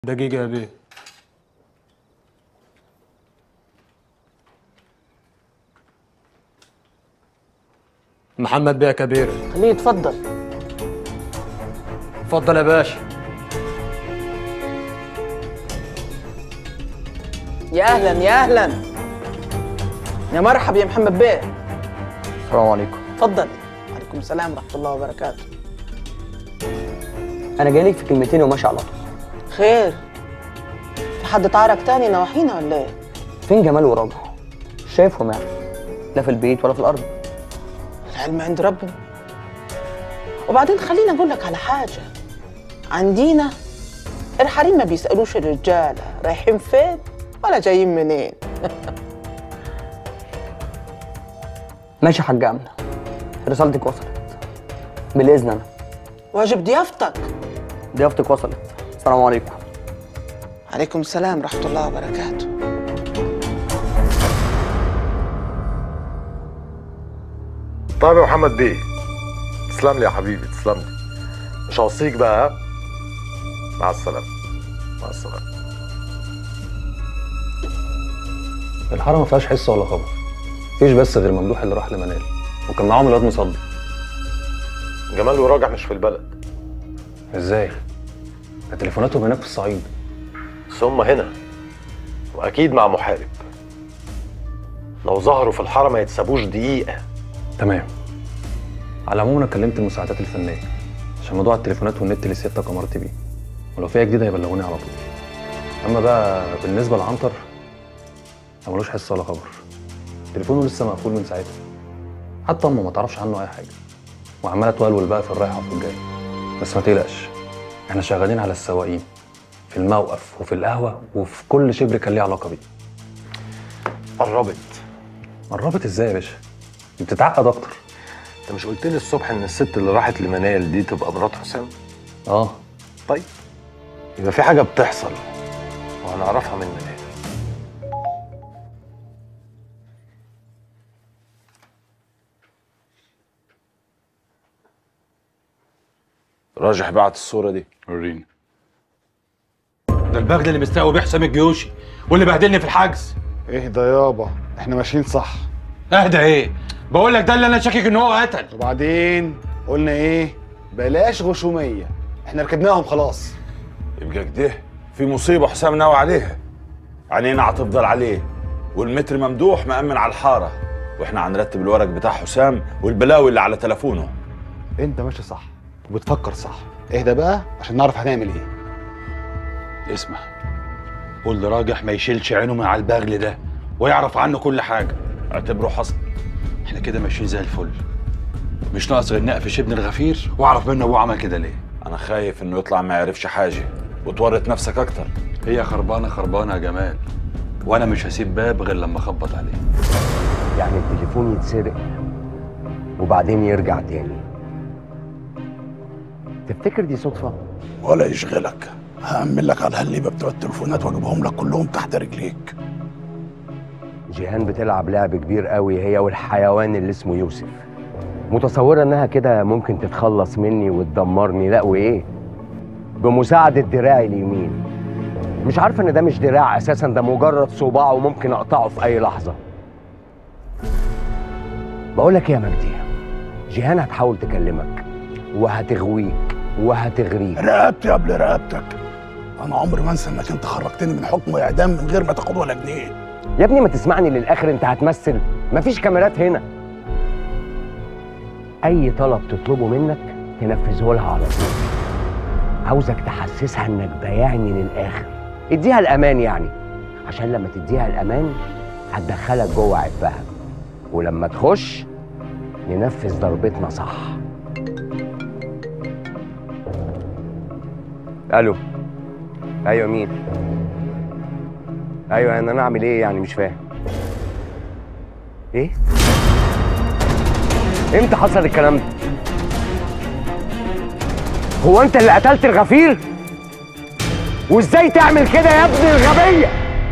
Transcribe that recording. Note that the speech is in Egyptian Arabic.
دقيقة يا بيه محمد بيه كبير خليه يتفضل اتفضل يا باشا يا اهلا يا اهلا يا مرحب يا محمد بيه السلام عليكم اتفضل وعليكم السلام ورحمه الله وبركاته انا جاي لك في كلمتين وماشي على طول خير في حد تعارك تاني نواحينا ولا ايه فين جمال وراجع مش شايفهم يعني لا في البيت ولا في الارض العلم عند ربنا وبعدين خليني اقول لك على حاجه عندينا الحريم ما بيسالوش الرجاله رايحين فين ولا جايين منين ماشي يا حاجة امنه رسالتك وصلت بالاذن انا واجب ضيافتك ضيافتك وصلت السلام عليكم عليكم السلام ورحمه الله وبركاته طيب يا محمد بيه تسلم لي يا حبيبي تسلم لي مش هوصيك بقى ها مع السلامة مع السلامة الحاره ما فيهاش حس ولا خبر مفيش بس غير ممدوح اللي راح لمنال وكان معاهم الواد مصدق جمال وراجع مش في البلد ازاي ده تليفوناتهم هناك في الصعيد بس هم هنا واكيد مع محارب لو ظهروا في الحارة ما يتسابوش دقيقة تمام على العموم انا كلمت المساعدات الفنيه عشان موضوع التليفونات والنت اللي سيادتك امرت بيه ولو فيها جديده يبلغوني على طول اما بقى بالنسبه لعنتر ما ملوش حس ولا خبر تليفونه لسه مقفول من ساعتها حتى امه ما تعرفش عنه اي حاجه وعماله تولول بقى في الرايحه وفي الجايه بس ما تقلقش احنا شغالين على السواقين في الموقف وفي القهوه وفي كل شبر كان ليه علاقه بيه قربت قربت ازاي يا باشا دي بتتعقد اكتر انت مش قلت لي الصبح ان الست اللي راحت لمنال دي تبقى مرات حسام اه طيب يبقى في حاجة بتحصل وهنعرفها من منال راجح بعت الصورة دي وريني ده البغل اللي مستقوي بيحسم الجيوشي واللي بهدلني في الحجز اهدى يابا احنا ماشيين صح اهدى ايه بقول لك ده اللي انا شاكك ان هو قتل وبعدين قلنا ايه بلاش غشوميه احنا ركبناهم خلاص يبقى كده في مصيبة حسام ناوي عليها عينينا هتفضل عليه والمتر ممدوح مأمن على الحارة واحنا هنرتب الورق بتاع حسام والبلاوي اللي على تليفونه انت ماشي صح وبتفكر صح اهدى بقى عشان نعرف هنعمل ايه اسمع قول لراجح ما يشيلش عينه من على البغل ده ويعرف عنه كل حاجه اعتبره حصل احنا كده ماشيين زي الفل مش ناقص غير نقفش ابن الغفير واعرف منه ابوه عمل كده ليه انا خايف انه يطلع ما يعرفش حاجة وتورط نفسك اكتر هي خربانه خربانه يا جمال وانا مش هسيب باب غير لما اخبط عليه يعني التليفون يتسرق وبعدين يرجع تاني تفتكر دي صدفة؟ ولا يشغلك هأمن لك على الهليبة بتوع التليفونات واجيبهم لك كلهم تحت رجليك جيهان بتلعب لعب كبير قوي هي والحيوان اللي اسمه يوسف متصورة انها كده ممكن تتخلص مني وتدمرني لا وايه بمساعدة دراعي اليمين مش عارفة ان ده مش دراع اساسا ده مجرد صباع وممكن اقطعه في اي لحظة بقولك إيه يا مجدي جيهان هتحاول تكلمك وهتغويك وهتغريك رقبتي قبل رقبتك انا عمري ما انسى انك انت خرجتني من حكم اعدام من غير ما تاخد ولا جنيه يا ابني ما تسمعني للاخر انت هتمثل مفيش كاميرات هنا اي طلب تطلبه منك تنفذه لها على طول عاوزك تحسسها انك بيعني للاخر اديها الامان يعني عشان لما تديها الامان هتدخلك جوه عبها ولما تخش ننفذ ضربتنا صح الو ايوه مين ايوه انا انا اعمل ايه يعني مش فاهم ايه امتى حصل الكلام ده هو انت اللي قتلت الغفير وازاي تعمل كده يا ابن الغبيه